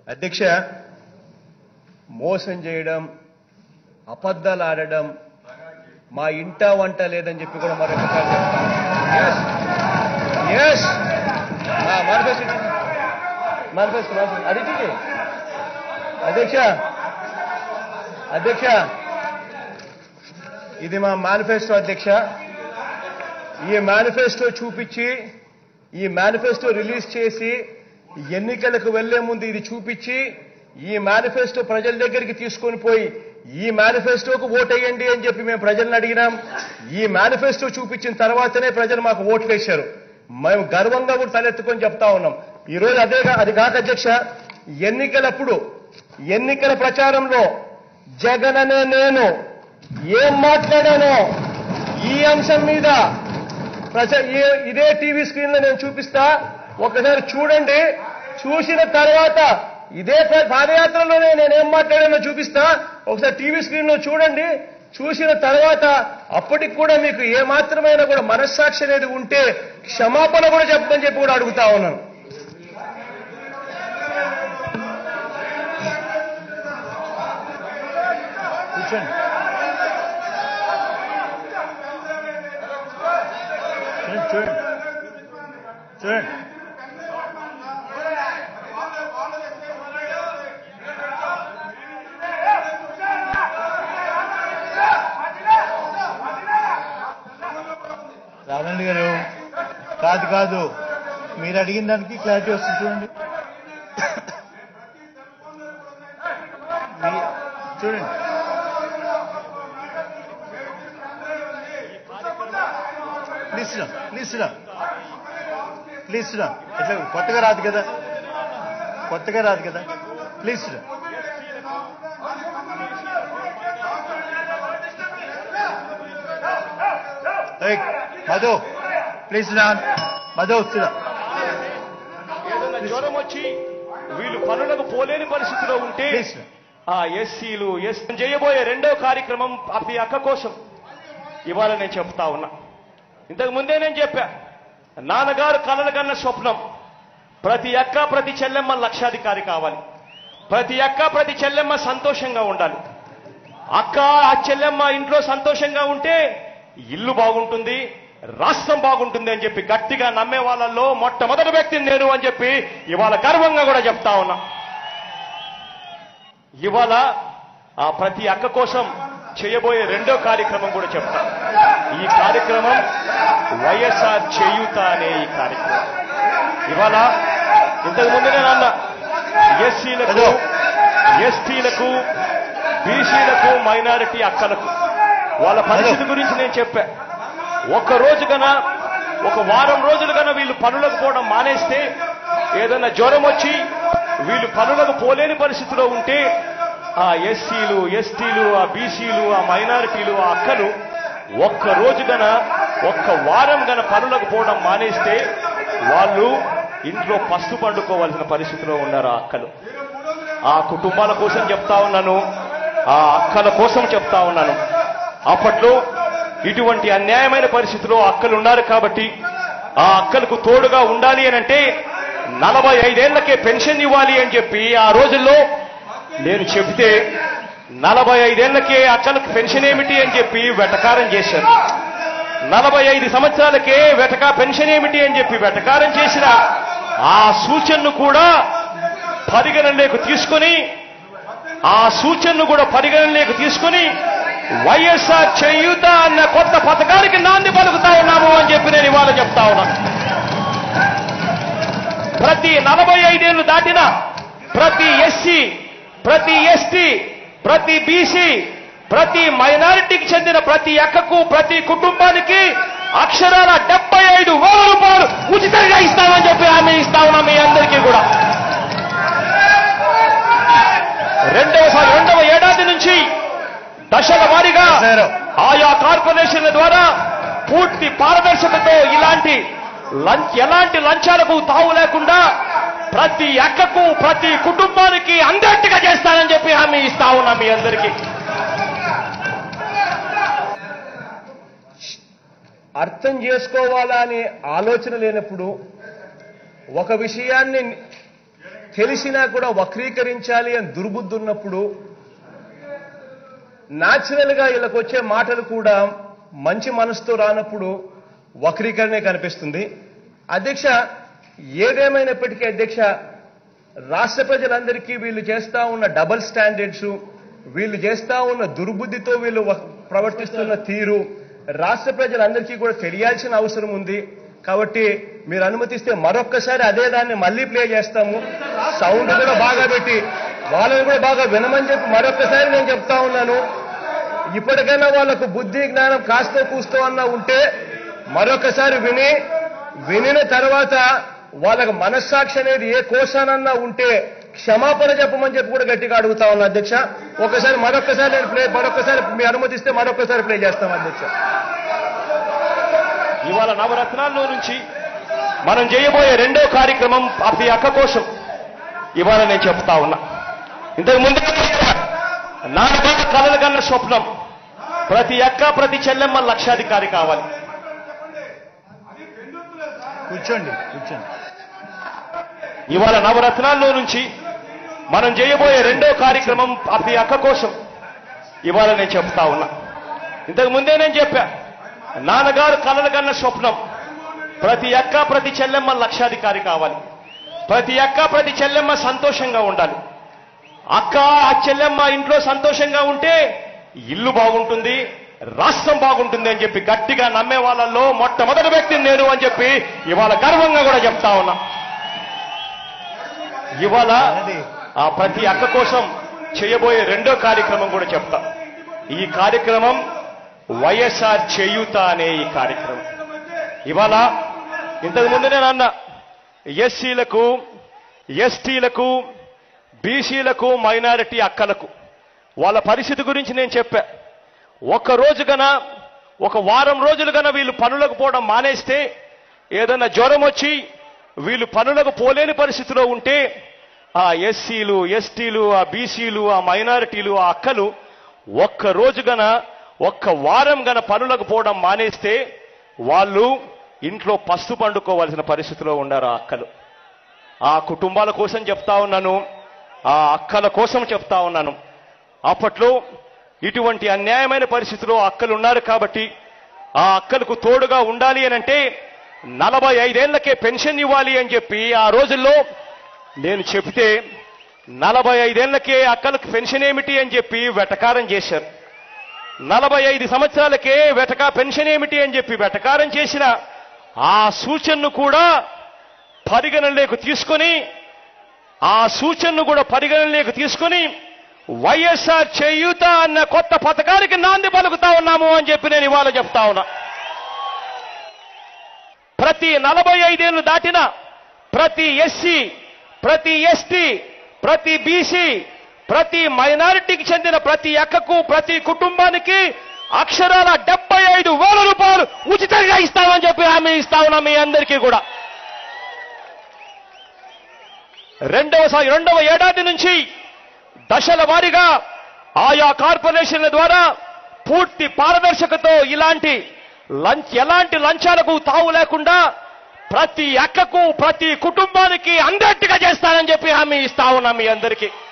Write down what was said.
అధ్యక్ష మోసం చేయడం అబద్ధాలు ఆడడం మా ఇంట వంట లేదని చెప్పి కూడా మరొకసారి చెప్తాను ఎస్ మేనిఫెస్టో మేనిఫెస్టో అది ఇచ్చింది. అధ్యక్ష అధ్యక్ష ఇది మా మేనిఫెస్టో అధ్యక్ష ఈ మేనిఫెస్టో చూపించి ఈ మేనిఫెస్టో రిలీజ్ చేసి ఎన్నికలకు వెళ్లే ముందు ఇది చూపించి ఈ మేనిఫెస్టో ప్రజల దగ్గరికి తీసుకొని పోయి ఈ మేనిఫెస్టోకు ఓటేయండి అని చెప్పి మేము ప్రజలను అడిగినాం ఈ మేనిఫెస్టో చూపించిన తర్వాతనే ప్రజలు మాకు ఓట్లు వేశారు మేము గర్వంగా కూడా తలెత్తుకొని చెప్తా ఉన్నాం ఈ రోజు అదే కా- అది కాక అధ్యక్ష ఎన్నికలప్పుడు ఎన్నికల ప్రచారంలో జగన్ అనే నేను ఏం మాట్లాడానో ఈ అంశం మీద ప్రజ ఈ- ఇదే టీవీ స్క్రీన్ లో నేను చూపిస్తా ఒకసారి చూడండి చూసిన తర్వాత ఇదే ప- పాదయాత్రలోనే నేను ఏం మాట్లాడానో చూపిస్తా ఒకసారి టీవీ స్క్రీన్ లో చూడండి చూసిన తర్వాత అప్పటికి కూడా మీకు ఏ మాత్రమైనా కూడా మనస్సాక్షి అనేది ఉంటే క్షమాపణ కూడా చెప్పమని చెప్పి కూడా అడుగుతా ఉన్నాను కూర్చోండి చూడండి చూడండి చూడండి రామరెడ్డి గారు కాదు కాదు మీరు అడిగిన దానికి క్లారిటీ వస్తుంది చూడండి మీ- చూడండి ప్లీజ్ రా ప్లీజ్ రా ప్లీజ్ రా ఎట్లా కొత్తగా రాదు కదా కొత్తగా రాదు కదా ప్లీజ్ రా ఏయ్, మధు ప్లీజ్ రా మధు వస్తున్నా ఏదైనా జ్వరం వచ్చి వీళ్ళు పనులకు పోలేని పరిస్థితిలో ఉంటే ప్లీజ్ రా ఆ ఎస్సీలు ఎస్ చేయబోయే రెండో కార్యక్రమం ప్రతి అక్క కోసం ఇవాళ నేను చెప్తా ఉన్నా ఇంతకు ముందే నేను చెప్పా నాన్నగారు కలలు కన్న స్వప్నం ప్రతి అక్క ప్రతి చెల్లెమ్మ లక్షాధికారి కావాలి ప్రతి అక్క ప్రతి చెల్లెమ్మ సంతోషంగా ఉండాలి అక్క ఆ చెల్లెమ్మ ఇంట్లో సంతోషంగా ఉంటే ఇల్లు బాగుంటుంది రాష్ట్రం బాగుంటుంది అని చెప్పి గట్టిగా నమ్మే వాళ్ళల్లో మొట్టమొదటి వ్యక్తిని నేను అని చెప్పి ఇవాళ గర్వంగా కూడా చెప్తా ఉన్నా ఇవాళ ఆ ప్రతి అక్క కోసం చేయబోయే రెండో కార్యక్రమం కూడా చెప్తా ఈ కార్యక్రమం వైఎస్ఆర్ చేయూత అనే ఈ కార్యక్రమం ఇవాళ ఇంతకు ముందు నేను అన్నా ఎస్సీలకు ఎస్టీలకు బీసీలకు మైనారిటీ అక్కలకు వాళ్ళ పరిస్థితి గురించి నేను చెప్పా ఒక్క రోజు కన్నా ఒక వారం రోజులు కన్నా వీళ్ళు పనులకు పోవడం మానేస్తే ఏదైనా జ్వరం వచ్చి వీళ్ళు పనులకు పోలేని పరిస్థితిలో ఉంటే ఆ ఎస్సీలు ఎస్టీలు ఆ బీసీలు ఆ మైనారిటీలు ఆ అక్కలు ఒక్క రోజు గన ఒక్క వారం గన పనులకు పోవడం మానేస్తే వాళ్ళు ఇంట్లో పస్తు పండుకోవాల్సిన పరిస్థితిలో ఉన్నారు ఆ అక్కలు ఆ కుటుంబాల కోసం చెప్తా ఉన్నాను ఆ అక్కల కోసం చెప్తా ఉన్నాను అప్పట్లో ఇటువంటి అన్యాయమైన పరిస్థితిలో అక్కలు ఉన్నారు కాబట్టి ఆ అక్కలకు తోడుగా ఉండాలి అని అంటే నలభై ఐదేళ్లకే పెన్షన్ ఇవ్వాలి అని చెప్పి ఆ రోజుల్లో నేను చెబితే నలభై ఐదేళ్లకే అక్కలకు పెన్షన్ ఏమిటి అని చెప్పి వెటకారం చేశారు నలభై ఐదు సంవత్సరాలకే వెటకా పెన్షన్ ఏమిటి అని చెప్పి వెటకారం చేసిన ఆ సూచనను కూడా పరిగణనలోకి తీసుకొని ఆ సూచనను కూడా పరిగణనలోకి తీసుకొని వైఎస్ఆర్ చేయూత అన్న కొత్త పథకానికి నాంది పలుకుతా ఉన్నాము అని చెప్పి నేను ఇవాళ చెప్తా ఉన్నా ప్రతి నలభై ఐదేళ్లు దాటిన ప్రతి ఎస్సీ ప్రతి ఎస్టీ ప్రతి బీసీ ప్రతి మైనారిటీకి చెందిన ప్రతి అక్కకు ప్రతి కుటుంబానికి అక్షరాల డెబ్బై ఐదు వేల రూపాయలు ఉచితంగా ఇస్తామని చెప్పి హామీ ఇస్తా ఉన్నాం మీ అందరికీ కూడా రెండవసారి రెండవ ఏడాది నుంచి దశల వారీగా సార్. ఆయా కార్పొరేషన్ల ద్వారా పూర్తి పారదర్శకతో ఇలాంటి లంచ్ ఎలాంటి లంచాలకు తావు లేకుండా ప్రతి అక్కకు ప్రతి కుటుంబానికి అందట్టుగా చేస్తానని చెప్పి హామీ ఇస్తా ఉన్నా మీ అందరికీ అర్థం చేసుకోవాలా అనే ఆలోచన లేనప్పుడు ఒక విషయాన్ని తెలిసినా కూడా వక్రీకరించాలి అని దుర్బుద్ధి ఉన్నప్పుడు న్యాచురల్ గా వీళ్ళకి వచ్చే మాటలు కూడా మంచి మనసుతో రానప్పుడు వక్రీకరణే కనిపిస్తుంది అధ్యక్ష ఏదేమైనప్పటికీ అధ్యక్ష రాష్ట్ర ప్రజలందరికీ వీళ్ళు చేస్తా ఉన్న డబల్ స్టాండర్డ్స్ వీళ్ళు చేస్తా ఉన్న దుర్బుద్ధితో వీళ్ళు వ- ప్రవర్తిస్తున్న తీరు రాష్ట్ర ప్రజలందరికీ కూడా తెలియాల్సిన అవసరం ఉంది కాబట్టి మీరు అనుమతిస్తే మరొక్కసారి అదే దాన్ని మళ్ళీ ప్లే చేస్తాము సౌండ్ కూడా బాగా పెట్టి వాళ్ళని కూడా బాగా వినమని చెప్పి మరొక్కసారి నేను చెప్తా ఉన్నాను ఇప్పటికైనా వాళ్ళకు బుద్ధి జ్ఞానం కాస్తో కూస్తో అన్నా ఉంటే మరొకసారి విని వినిన తర్వాత వాళ్ళకి మనస్సాక్షి అనేది ఏ కోశానన్నా ఉంటే క్షమాపణ చెప్పమని చెప్పి కూడా గట్టిగా అడుగుతా ఉన్నా అధ్యక్ష ఒకసారి మరొకసారి నేను ప్లే మరొకసారి మీ అనుమతిస్తే మరొకసారి ప్లే చేస్తాం అధ్యక్ష ఇవాళ నవరత్నాల్లో నుంచి మనం చేయబోయే రెండో కార్యక్రమం ప్రతి అక్క కోసం ఇవాళ నేను చెప్తా ఉన్నా ఇంతకు ముందు నాన్నగారు కలలు కన్న స్వప్నం ప్రతి అక్క ప్రతి చెల్లెమ్మ లక్షాధికారి కావాలి కూర్చోండి కూర్చోండి ఇవాళ నవరత్నాల్లో నుంచి మనం చేయబోయే రెండో కార్యక్రమం ప్రతి అక్క కోసం ఇవాళ నేను చెప్తా ఉన్నా ఇంతకు ముందే నేను చెప్పా నాన్నగారు కలలు కన్న స్వప్నం ప్రతి అక్క ప్రతి చెల్లెమ్మ లక్షాధికారి కావాలి ప్రతి అక్క ప్రతి చెల్లెమ్మ సంతోషంగా ఉండాలి అక్క ఆ చెల్లెమ్మ ఇంట్లో సంతోషంగా ఉంటే ఇల్లు బాగుంటుంది రాష్ట్రం బాగుంటుంది అని చెప్పి గట్టిగా నమ్మే వాళ్ళల్లో మొట్టమొదటి వ్యక్తిని నేను అని చెప్పి ఇవాళ గర్వంగా కూడా చెప్తా ఉన్నా ఇవాళ ఆ ప్రతి అక్క కోసం చేయబోయే రెండో కార్యక్రమం కూడా చెప్తా ఈ కార్యక్రమం వైఎస్ఆర్ చేయూత అనే ఈ కార్యక్రమం ఇవాళ ఇంతకు ముందు నేను అన్నా ఎస్సీలకు ఎస్టీలకు బీసీలకు మైనారిటీ అక్కలకు వాళ్ళ పరిస్థితి గురించి నేను చెప్పా ఒక్క రోజు గన ఒక వారం రోజులు గన వీళ్ళు పనులకు పోవడం మానేస్తే ఏదైనా జ్వరం వచ్చి వీళ్ళు పనులకు పోలేని పరిస్థితిలో ఉంటే ఆ ఎస్సీలు ఎస్టీలు ఆ బీసీలు ఆ మైనారిటీలు ఆ అక్కలు ఒక్క రోజు గన ఒక్క వారం గన పనులకు పోవడం మానేస్తే వాళ్ళు ఇంట్లో పస్తు పండుకోవాల్సిన పరిస్థితిలో ఉన్నారు ఆ అక్కలు ఆ కుటుంబాల కోసం చెప్తా ఉన్నాను ఆ అక్కల కోసం చెప్తా ఉన్నాను అప్పట్లో ఇటువంటి అన్యాయమైన పరిస్థితిలో అక్కలు ఉన్నారు కాబట్టి ఆ అక్కలకు తోడుగా ఉండాలి అని అంటే నలభై ఐదేళ్లకే పెన్షన్ ఇవ్వాలి అని చెప్పి ఆ రోజుల్లో నేను చెబితే నలభై ఐదేళ్లకే అక్కలకు పెన్షన్ ఏమిటి అని చెప్పి వెటకారం చేశారు నలభై ఐదు సంవత్సరాలకే వెటకా పెన్షన్ ఏమిటి అని చెప్పి వెటకారం చేసిన ఆ సూచనను కూడా పరిగణనలోకి తీసుకొని ఆ సూచనను కూడా పరిగణనలోకి తీసుకొని వైఎస్ఆర్ చేయూత అన్న కొత్త పథకానికి నాంది పలుకుతా ఉన్నాము అని చెప్పి నేను ఇవాళ చెప్తా ఉన్నా ప్రతి నలభై ఐదేళ్లు దాటిన ప్రతి ఎస్సీ ప్రతి ఎస్టీ ప్రతి బీసీ ప్రతి మైనారిటీకి చెందిన ప్రతి అక్కకు ప్రతి కుటుంబానికి అక్షరాల డెబ్బై ఐదు వేల రూపాయలు ఉచితంగా ఇస్తామని చెప్పి హామీ ఇస్తా ఉన్నా మీ అందరికీ కూడా రెండవసారి రెండవ ఏడాది నుంచి దశల వారీగా ఆయా కార్పొరేషన్ల ద్వారా పూర్తి పారదర్శకతో ఇలాంటి లంచ్ ఎలాంటి లంచాలకు తావు లేకుండా ప్రతి అక్కకు ప్రతి కుటుంబానికి అందేట్టుగా చేస్తానని చెప్పి హామీ ఇస్తా ఉన్నా మీ అందరికీ